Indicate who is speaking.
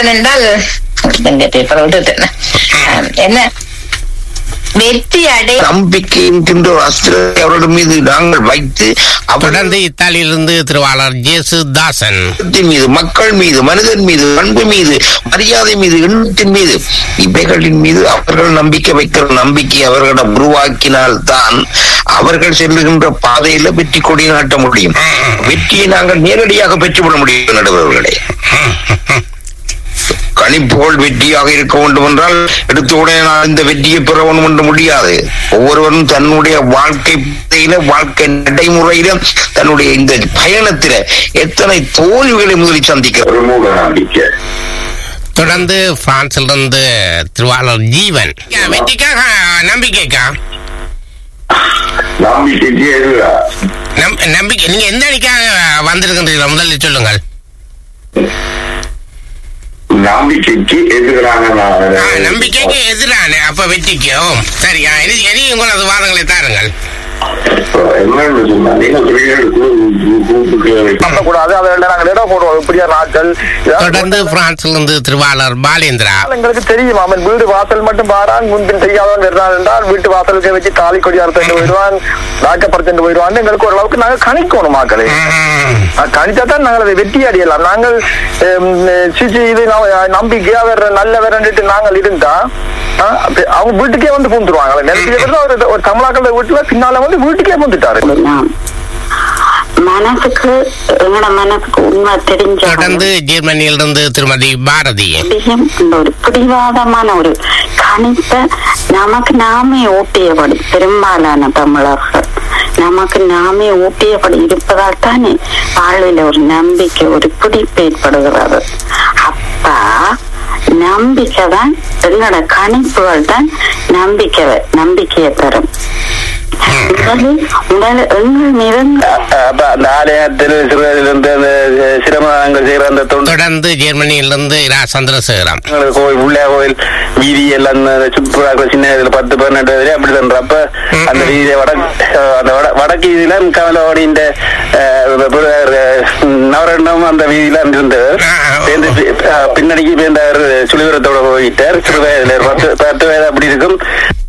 Speaker 1: சொல்றேன் என்றால் இந்த பேப்பரை விட்டுட்டேன் ஆம், என்ன வெற்றி அடை
Speaker 2: நம்பிக்கை என்கின்ற ஒரு அஸ்திரத்தை அவர்கள் மீது நாங்கள் வைத்து
Speaker 3: தொடர்ந்து இத்தாலியிலிருந்து திருவாளர் ஜேசு தாசன்
Speaker 2: அவர்களின் மீது மக்கள் மீது மனிதன் மீது பண்பு மீது மரியாதை மீது எண்ணத்தின் மீது இவைகளின் மீது அவர்கள் நம்பிக்கை வைக்கிற நம்பிக்கை அவர்களிடம் உருவாக்கினால் தான் அவர்கள் செல்லுகின்ற பாதையில வெற்றி கொடி நாட்ட முடியும் வெற்றியை நாங்கள் நேரடியாக பெற்றுவிட முடியும் நடுவர்களே கணிப்போல் வெற்றியாக இருக்க வேண்டும் என்றால் எடுத்த உடனே நான் இந்த வெற்றியை பெற வேண்டும் என்று முடியாது ஒவ்வொருவரும் தன்னுடைய வாழ்க்கை பாதையில வாழ்க்கை நடைமுறையில தன்னுடைய இந்த பயணத்தில எத்தனை தோல்விகளை முதலில் சந்திக்கிற
Speaker 4: ஒரு மூட நம்பிக்கை
Speaker 3: தொடர்ந்து பிரான்சிலிருந்து திருவாளர் ஜீவன் வெற்றிக்காக நம்பிக்கைக்கா
Speaker 4: நம்பிக்கைக்கு எதிரா
Speaker 3: நம்- நம்பிக்கை நீங்க எந்த அணிக்காக வந்திருக்கின்றீர்கள் முதலில் சொல்லுங்கள்
Speaker 4: நம்பிக்கைக்கு எதிரான நான்
Speaker 3: ஆ, நம்பிக்கைக்கு எதிரான அப்ப வெற்றிக்கு ஓ சரி ஆ, இனி இனி உங்களது வாதங்களை தாருங்கள்
Speaker 4: என்னன்னு சொன்னா நீங்க கூப்பிட்டு
Speaker 5: கூடாது அதை நாங்கள் இடம் போடுவோம் இப்படியா நாட்கள்
Speaker 3: தொடர்ந்து பிரான்சிலிருந்து திருவாளர் பாலேந்திரா
Speaker 5: எங்களுக்கு தெரியும் அவன் வீடு வாசல் மட்டும் பாரான் முன்பின் தெரியாதவன் இருந்தான் என்றால் வீட்டு வாசலுக்கு வச்சு தாலி கொடியார் தண்டு போயிடுவான் நாக்கப்படுத்து போயிடுவான் எங்களுக்கு ஓரளவுக்கு நாங்கள் கணிக்கணும் மக்களே
Speaker 3: ம்,
Speaker 5: கணித்தா தான் நாங்கள் அதை வெற்றி அடையலாம் நாங்கள் ஹம், சிசி இது ந- நம்பிக்கை அவர் நல்லவர் நாங்கள் இருந்தா ஆ, அப்ப அவங்க வீட்டுக்கே வந்து பூந்துருவாங்க நெருப்பிய ஒரு ஒரு தமிழாக்கள் வீட்டுல பின்னால வந்து வீட்டுக்கே பூந்துட்டாரு
Speaker 6: எல்லாம் மனசுக்கு எங்களோட மனசுக்கு உண்மை தெரிஞ்ச
Speaker 3: தொடர்ந்து ஜெர்மனியிலிருந்து திருமதி பாரதி
Speaker 6: முடியும் இந்த ஒரு பிடிவாதமான ஒரு கணிப்பை நமக்கு நாமே ஊட்டியபடி பெரும்பாலான தமிழர்கள் நமக்கு நாமே ஊட்டியபடி இருப்பதால் தானே வாழ்வில் ஒரு நம்பிக்கை ஒரு பிடிப்பு ஏற்படுகிறது அப்ப நம்பிக்கை தான் எங்களோட கணிப்புகள் தான் நம்பிக்கை நம்பிக்கையை தரும் முதலில் முதல் எங்கள் மீது
Speaker 5: அப்ப அந்த ஆலயத்தில் சிறுவதிலிருந்து அந்த சிரமங்கள் செய்யற அந்த தொண்டு
Speaker 3: தொடர்ந்து ஜெர்மனியிலிருந்து இரா சந்திரசேகரம்
Speaker 5: கோயில் உள்ள கோயில் வீதி எல்லாம் அந்த சுற்றுலா சின்ன இதுல பத்து பதினெட்டு இதுல அப்படி தன்றப்ப அந்த வீதியை வடக்கு அந்த வட- வடக்கு வீதியில கமலவாடியின் நவரண்டம் அந்த வீதியில இருந்தவர் சேர்ந்து பி- அஹ், பின்னணிக்கு பேர்ந்தார் சுழிவரத்தோட போயிட்டார் சிறு வயதுல ஒரு பத்து பத்து வயது அப்படி இருக்கும்